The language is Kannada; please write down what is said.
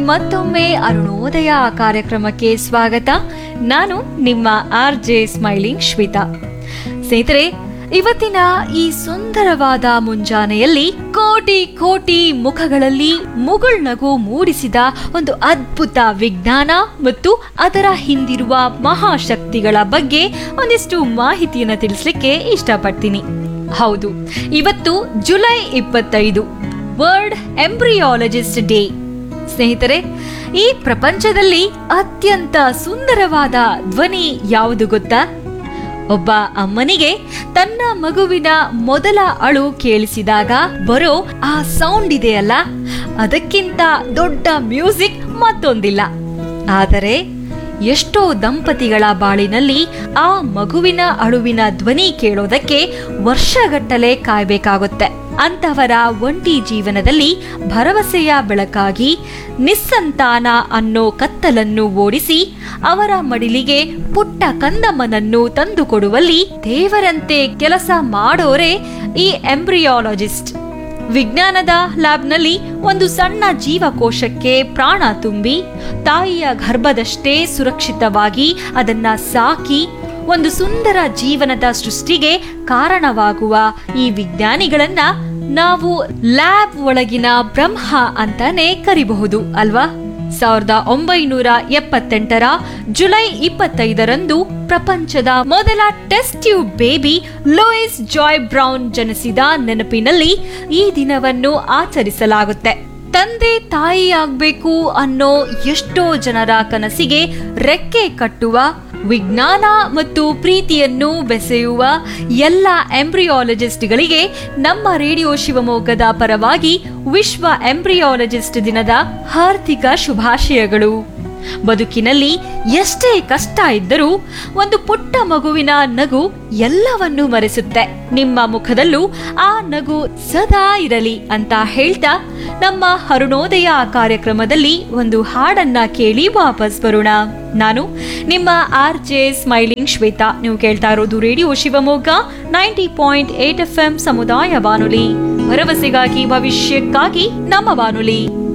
ಮತ್ತೊಮ್ಮೆ ಅರುಣೋದಯ ಕಾರ್ಯಕ್ರಮಕ್ಕೆ ಸ್ವಾಗತ ನಾನು ನಿಮ್ಮ ಆರ್ ಜೆ ಸ್ಮೈಲಿಂಗ್ ಶ್ವೇತಾ ಸ್ನೇಹಿತರೆ ಇವತ್ತಿನ ಈ ಸುಂದರವಾದ ಮುಂಜಾನೆಯಲ್ಲಿ ಕೋಟಿ ಕೋಟಿ ಮುಖಗಳಲ್ಲಿ ಮುಗುಳ್ನಗು ಮೂಡಿಸಿದ ಒಂದು ಅದ್ಭುತ ವಿಜ್ಞಾನ ಮತ್ತು ಅದರ ಹಿಂದಿರುವ ಮಹಾಶಕ್ತಿಗಳ ಬಗ್ಗೆ ಒಂದಿಷ್ಟು ಮಾಹಿತಿಯನ್ನು ತಿಳಿಸ್ಲಿಕ್ಕೆ ಇಷ್ಟಪಡ್ತೀನಿ ಹೌದು ಇವತ್ತು ಜುಲೈ ಇಪ್ಪತ್ತೈದು ವರ್ಲ್ಡ್ ಎಂಬ್ರಿಯಾಲಜಿಸ್ಟ್ ಡೇ ಸ್ನೇಹಿತರೆ ಈ ಪ್ರಪಂಚದಲ್ಲಿ ಅತ್ಯಂತ ಸುಂದರವಾದ ಧ್ವನಿ ಯಾವುದು ಗೊತ್ತಾ ಒಬ್ಬ ಅಮ್ಮನಿಗೆ ತನ್ನ ಮಗುವಿನ ಮೊದಲ ಅಳು ಕೇಳಿಸಿದಾಗ ಬರೋ ಆ ಸೌಂಡ್ ಇದೆಯಲ್ಲ ಅದಕ್ಕಿಂತ ದೊಡ್ಡ ಮ್ಯೂಸಿಕ್ ಮತ್ತೊಂದಿಲ್ಲ ಆದರೆ ಎಷ್ಟೋ ದಂಪತಿಗಳ ಬಾಳಿನಲ್ಲಿ ಆ ಮಗುವಿನ ಅಳುವಿನ ಧ್ವನಿ ಕೇಳೋದಕ್ಕೆ ವರ್ಷಗಟ್ಟಲೆ ಕಾಯ್ಬೇಕಾಗುತ್ತೆ ಅಂತವರ ಒಂಟಿ ಜೀವನದಲ್ಲಿ ಭರವಸೆಯ ಬೆಳಕಾಗಿ ನಿಸ್ಸಂತಾನ ಅನ್ನೋ ಕತ್ತಲನ್ನು ಓಡಿಸಿ ಅವರ ಮಡಿಲಿಗೆ ಪುಟ್ಟ ಕಂದಮ್ಮನನ್ನು ತಂದುಕೊಡುವಲ್ಲಿ ದೇವರಂತೆ ಕೆಲಸ ಮಾಡೋರೇ ಈ ಎಂಬ್ರಿಯಾಲಜಿಸ್ಟ್ ವಿಜ್ಞಾನದ ಲ್ಯಾಬ್ನಲ್ಲಿ ಒಂದು ಸಣ್ಣ ಜೀವಕೋಶಕ್ಕೆ ಪ್ರಾಣ ತುಂಬಿ ತಾಯಿಯ ಗರ್ಭದಷ್ಟೇ ಸುರಕ್ಷಿತವಾಗಿ ಅದನ್ನ ಸಾಕಿ ಒಂದು ಸುಂದರ ಜೀವನದ ಸೃಷ್ಟಿಗೆ ಕಾರಣವಾಗುವ ಈ ವಿಜ್ಞಾನಿಗಳನ್ನ ನಾವು ಲ್ಯಾಬ್ ಒಳಗಿನ ಬ್ರಹ್ಮ ಅಂತಾನೆ ಕರಿಬಹುದು ಅಲ್ವಾ ಸಾವಿರದ ಒಂಬೈನೂರ ಎಪ್ಪತ್ತೆಂಟರ ಜುಲೈ ಇಪ್ಪತ್ತೈದರಂದು ಪ್ರಪಂಚದ ಮೊದಲ test tube baby Louise Joy Brown ಜನಿಸಿದ ನೆನಪಿನಲ್ಲಿ ಈ ದಿನವನ್ನು ಆಚರಿಸಲಾಗುತ್ತೆ ತಂದೆ ತಾಯಿಯಾಗಬೇಕು ಅನ್ನೋ ಎಷ್ಟೋ ಜನರ ಕನಸಿಗೆ ರೆಕ್ಕೆ ಕಟ್ಟುವ ವಿಜ್ಞಾನ ಮತ್ತು ಪ್ರೀತಿಯನ್ನು ಬೆಸೆಯುವ ಎಲ್ಲ ಎಂಬ್ರಿಯಾಲಜಿಸ್ಟ್ಗಳಿಗೆ ನಮ್ಮ ರೇಡಿಯೋ ಶಿವಮೊಗ್ಗದ ಪರವಾಗಿ ವಿಶ್ವ ಎಂಬ್ರಿಯಾಲಜಿಸ್ಟ್ ದಿನದ ಹಾರ್ದಿಕ ಶುಭಾಶಯಗಳು ಬದುಕಿನಲ್ಲಿ ಎಷ್ಟೇ ಕಷ್ಟ ಇದ್ದರೂ ಒಂದು ಪುಟ್ಟ ಮಗುವಿನ ನಗು ಎಲ್ಲವನ್ನೂ ಮರೆಸುತ್ತೆ ನಿಮ್ಮ ಮುಖದಲ್ಲೂ ಆ ನಗು ಸದಾ ಇರಲಿ ಅಂತ ಹೇಳ್ತಾ ನಮ್ಮ ಅರುಣೋದಯ ಕಾರ್ಯಕ್ರಮದಲ್ಲಿ ಒಂದು ಹಾಡನ್ನ ಕೇಳಿ ವಾಪಸ್ ಬರೋಣ ನಾನು ನಿಮ್ಮ ಆರ್ ಜೆ ಸ್ಮೈಲಿಂಗ್ ಶ್ವೇತಾ ನೀವು ಕೇಳ್ತಾ ಇರೋದು radio Shivamogga ninety point eight F M ಸಮುದಾಯ ಬಾನುಲಿ ಭರವಸೆಗಾಗಿ ಭವಿಷ್ಯಕ್ಕಾಗಿ ನಮ್ಮ ಬಾನುಲಿ